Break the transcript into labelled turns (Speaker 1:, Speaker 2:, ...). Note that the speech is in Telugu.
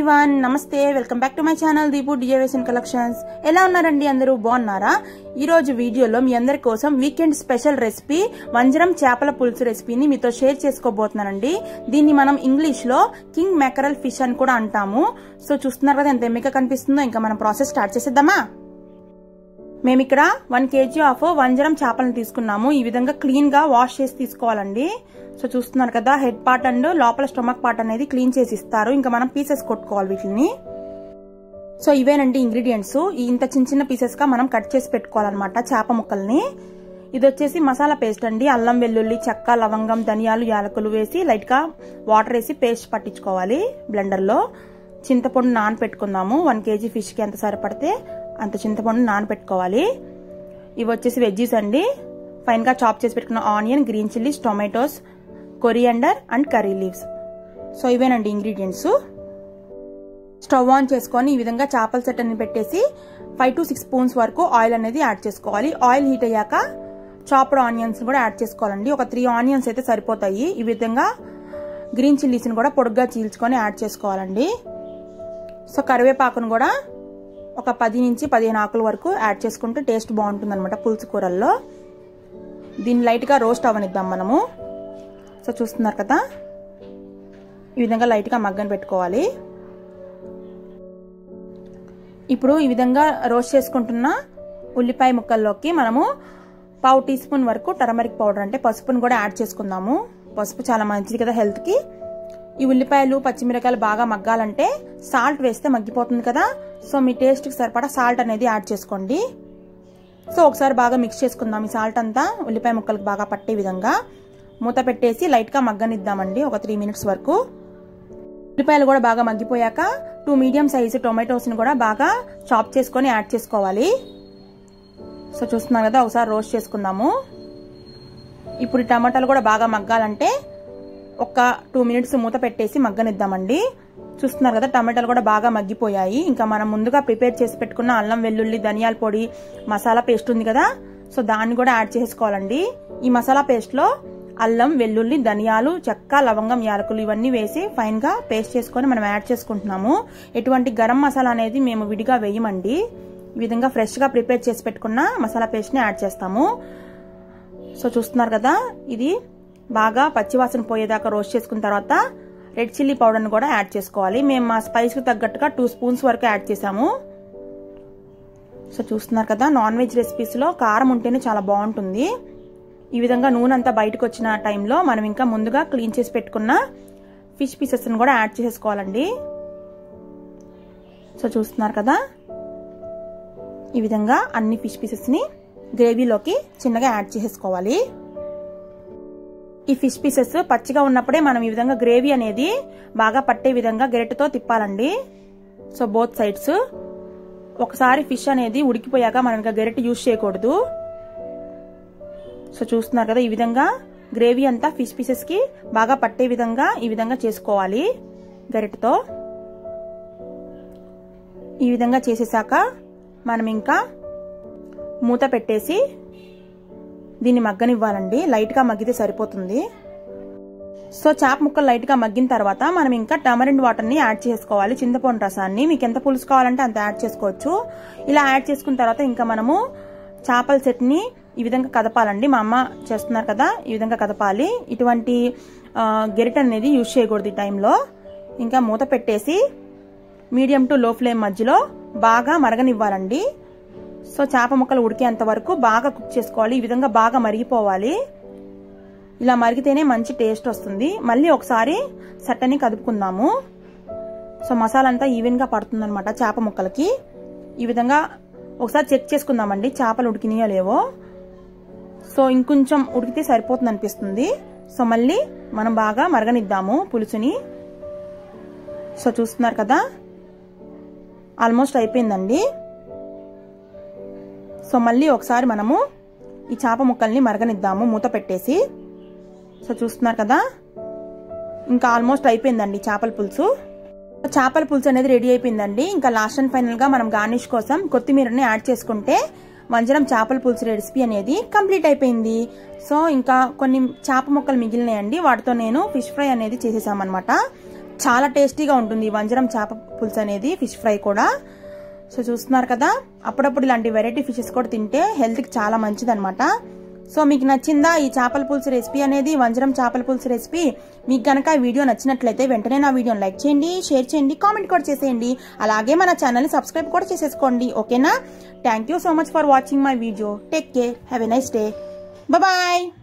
Speaker 1: ఎవ్రీవన్ నమస్తే welcome back to my channel Deepu డిజర్వేషన్ కలెక్షన్స్ ఎలా ఉన్నారండి అందరూ బాగున్నారా ఈ రోజు వీడియోలో మీ అందరి కోసం వీకెండ్ స్పెషల్ రెసిపీ వంజరం చేపల పులుసు రెసిపీని మీతో షేర్ చేసుకోబోతున్నానండి దీన్ని మనం ఇంగ్లీష్ లో కింగ్ మెకరల్ ఫిష్ అని కూడా అంటాము సో చూస్తున్నారు కదా ఎంత ఎమ్మిక కనిపిస్తుందో ఇంకా మనం ప్రాసెస్ స్టార్ట్ చేసేద్దామా మేము ఇక్కడ వన్ కేజీ ఆఫ్ వంజరం చేపలను తీసుకున్నాము ఈ విధంగా క్లీన్ గా వాష్ చేసి తీసుకోవాలండి సో చూస్తున్నారు కదా హెడ్ పార్ట్ అండ్ లోపల స్టొమక్ పార్ట్ అనేది క్లీన్ చేసి ఇస్తారు ఇంకా మనం పీసెస్ కొట్టుకోవాలి వీటిని సో ఇవేనండి ఇంగ్రీడియంట్స్ ఇంత చిన్న చిన్న పీసెస్ గా మనం కట్ చేసి పెట్టుకోవాలన్నమాట చేప ముక్కల్ని ఇది వచ్చేసి మసాలా పేస్ట్ అండి అల్లం వెల్లుల్లి చెక్క లవంగం ధనియాలు యాలకులు వేసి లైట్ గా వాటర్ వేసి పేస్ట్ పట్టించుకోవాలి బ్లెండర్ లో చింతపండు నానపెట్టుకుందాము వన్ కేజీ ఫిష్ కి ఎంత సరిపడితే అంత చింతపండు నానపెట్టుకోవాలి ఇవి వచ్చేసి వెజ్జీస్ అండి ఫైన్ గా చాప్ చేసి పెట్టుకున్న onion green chillies tomatoes coriander and curry leaves so ఇవేనండి ఇంగ్రీడియంట్స్ స్టవ్ ఆన్ చేసుకొని ఈ విధంగా చేపల సెట్ అని పెట్టేసి ఫైవ్ టు సిక్స్ స్పూన్స్ వరకు ఆయిల్ అనేది యాడ్ చేసుకోవాలి ఆయిల్ హీట్ అయ్యాక చాప్డ్ ఆనియన్స్ కూడా యాడ్ చేసుకోవాలండి ఒక త్రీ ఆనియన్స్ అయితే సరిపోతాయి ఈ విధంగా గ్రీన్ చిల్లీస్ని కూడా పొడుగ్గా చీల్చుకొని యాడ్ చేసుకోవాలండి సో కరివేపాకును కూడా ఒక పది నుంచి పదిహేను ఆకుల వరకు యాడ్ చేసుకుంటే టేస్ట్ బాగుంటుంది అనమాట పులుసు కూరల్లో దీన్ని లైట్గా రోస్ట్ అవనిద్దాం మనము సో చూస్తున్నారు కదా ఈ విధంగా లైట్గా మగ్గని పెట్టుకోవాలి ఇప్పుడు ఈ విధంగా రోస్ట్ చేసుకుంటున్న ఉల్లిపాయ ముక్కల్లోకి మనము పావు టీ స్పూన్ వరకు టర్మరిక్ పౌడర్ అంటే పసుపును కూడా యాడ్ చేసుకుందాము పసుపు చాలా మంచిది కదా హెల్త్కి ఈ ఉల్లిపాయలు పచ్చిమిరకాయలు బాగా మగ్గాలంటే సాల్ట్ వేస్తే మగ్గిపోతుంది కదా సో మీ టేస్ట్కి సరిపడా సాల్ట్ అనేది యాడ్ చేసుకోండి సో ఒకసారి బాగా మిక్స్ చేసుకుందాం ఈ సాల్ట్ అంతా ఉల్లిపాయ ముక్కలకు బాగా పట్టే విధంగా మూత పెట్టేసి లైట్గా మగ్గనిద్దామండి ఒక త్రీ మినిట్స్ వరకు ఉల్లిపాయలు కూడా బాగా మగ్గిపోయాక టూ మీడియం సైజు టొమాటోస్ని కూడా బాగా చాప్ చేసుకొని యాడ్ చేసుకోవాలి సో చూస్తున్నారు కదా ఒకసారి రోస్ట్ చేసుకుందాము ఇప్పుడు టమాటాలు కూడా బాగా మగ్గాలంటే ఒక టూ మినిట్స్ మూత పెట్టేసి మగ్గనిద్దామండి చూస్తున్నారు కదా టమాటాలు కూడా బాగా మగ్గిపోయాయి ఇంకా మనం ముందుగా ప్రిపేర్ చేసి పెట్టుకున్న అల్లం వెల్లుల్లి ధనియాల పొడి మసాలా పేస్ట్ ఉంది కదా సో దాన్ని కూడా యాడ్ చేసుకోవాలండి ఈ మసాలా పేస్ట్లో అల్లం వెల్లుల్లి ధనియాలు చెక్క లవంగం యాలకులు ఇవన్నీ వేసి ఫైన్ గా పేస్ట్ చేసుకొని మనం యాడ్ చేసుకుంటున్నాము ఎటువంటి గరం మసాలా అనేది మేము విడిగా వేయమండి ఈ విధంగా ఫ్రెష్ గా ప్రిపేర్ చేసి పెట్టుకున్న మసాలా పేస్ట్ ని యాడ్ చేస్తాము సో చూస్తున్నారు కదా ఇది బాగా పచ్చివాసన పోయేదాకా రోస్ట్ చేసుకున్న తర్వాత రెడ్ చిల్లీ పౌడర్ని కూడా యాడ్ చేసుకోవాలి మేము మా స్పైస్కి తగ్గట్టుగా టూ స్పూన్స్ వరకు యాడ్ చేసాము సో చూస్తున్నారు కదా నాన్ వెజ్ రెసిపీస్లో కారం ఉంటేనే చాలా బాగుంటుంది ఈ విధంగా నూనె అంతా బయటకు వచ్చిన టైంలో మనం ఇంకా ముందుగా క్లీన్ చేసి పెట్టుకున్న ఫిష్ పీసెస్ని కూడా యాడ్ చేసుకోవాలండి సో చూస్తున్నారు కదా ఈ విధంగా అన్ని ఫిష్ పీసెస్ని గ్రేవీలోకి చిన్నగా యాడ్ చేసుకోవాలి ఈ ఫిష్ పీసెస్ పచ్చిగా ఉన్నప్పుడే మనం ఈ విధంగా గ్రేవీ అనేది బాగా పట్టే విధంగా గెరెట్తో తిప్పాలండి సో బోత్ సైడ్స్ ఒకసారి ఫిష్ అనేది ఉడికిపోయాక మనం ఇంకా గెరెట్ యూజ్ చేయకూడదు సో చూస్తున్నారు కదా ఈ విధంగా గ్రేవీ అంతా ఫిష్ పీసెస్ కి బాగా పట్టే విధంగా ఈ విధంగా చేసుకోవాలి గరిటతో ఈ విధంగా చేసేసాక మనం ఇంకా మూత పెట్టేసి దీన్ని మగ్గనివ్వాలండి లైట్గా మగ్గితే సరిపోతుంది సో చేప ముక్కలు లైట్గా మగ్గిన తర్వాత మనం ఇంకా టమరిండ్ వాటర్ని యాడ్ చేసుకోవాలి చింతపండు రసాన్ని మీకు ఎంత పులుసు కావాలంటే అంత యాడ్ చేసుకోవచ్చు ఇలా యాడ్ చేసుకున్న తర్వాత ఇంకా మనము చేపల సెట్ని ఈ విధంగా కదపాలండి మా అమ్మ చేస్తున్నారు కదా ఈ విధంగా కదపాలి ఇటువంటి గెరిట అనేది యూజ్ చేయకూడదు ఈ టైంలో ఇంకా మూత పెట్టేసి మీడియం టు లో ఫ్లేమ్ మధ్యలో బాగా మరగనివ్వాలండి సో చేప ముక్కలు ఉడికేంత వరకు బాగా కుక్ చేసుకోవాలి ఈ విధంగా బాగా మరిగిపోవాలి ఇలా మరిగితేనే మంచి టేస్ట్ వస్తుంది మళ్ళీ ఒకసారి సట్టని కదుపుకుందాము సో మసాలా అంతా ఈవెన్గా పడుతుందన్నమాట చేప ముక్కలకి ఈ విధంగా ఒకసారి చెక్ చేసుకుందామండి చేపలు ఉడికినాయో లేవో సో ఇంకొంచెం ఉడికితే సరిపోతుంది అనిపిస్తుంది సో మళ్ళీ మనం బాగా మరగనిద్దాము పులుసుని సో చూస్తున్నారు కదా ఆల్మోస్ట్ అయిపోయిందండి సో మళ్ళీ ఒకసారి మనము ఈ చేప ముక్కల్ని మరగనిద్దాము మూత పెట్టేసి సో చూస్తున్నారు కదా ఇంకా ఆల్మోస్ట్ అయిపోయిందండి చేపల పులుసు చేపల పులుసు అనేది రెడీ అయిపోయిందండి ఇంకా లాస్ట్ అండ్ ఫైనల్ గా మనం గార్నిష్ కోసం కొత్తిమీరని యాడ్ చేసుకుంటే వంజరం చేపల పులుసు రెసిపీ అనేది కంప్లీట్ అయిపోయింది సో ఇంకా కొన్ని చేప ముక్కలు మిగిలినాయండి వాటితో నేను ఫిష్ ఫ్రై అనేది చేసేసామన్నమాట చాలా టేస్టీగా ఉంటుంది ఈ వంజరం చేప పులుసు అనేది ఫిష్ ఫ్రై కూడా సో చూస్తున్నారు కదా అప్పుడప్పుడు ఇలాంటి వెరైటీ ఫిషెస్ కూడా తింటే హెల్త్కి చాలా మంచిది అనమాట సో మీకు నచ్చిందా ఈ చేపల పులుసు రెసిపీ అనేది వంజరం చేపల పులుసు రెసిపీ మీకు కనుక ఈ వీడియో నచ్చినట్లయితే వెంటనే నా వీడియోని లైక్ చేయండి షేర్ చేయండి కామెంట్ కూడా చేసేయండి అలాగే మన ఛానల్ని సబ్స్క్రైబ్ కూడా చేసేసుకోండి ఓకేనా thank you so much for watching my video take care have a nice day bye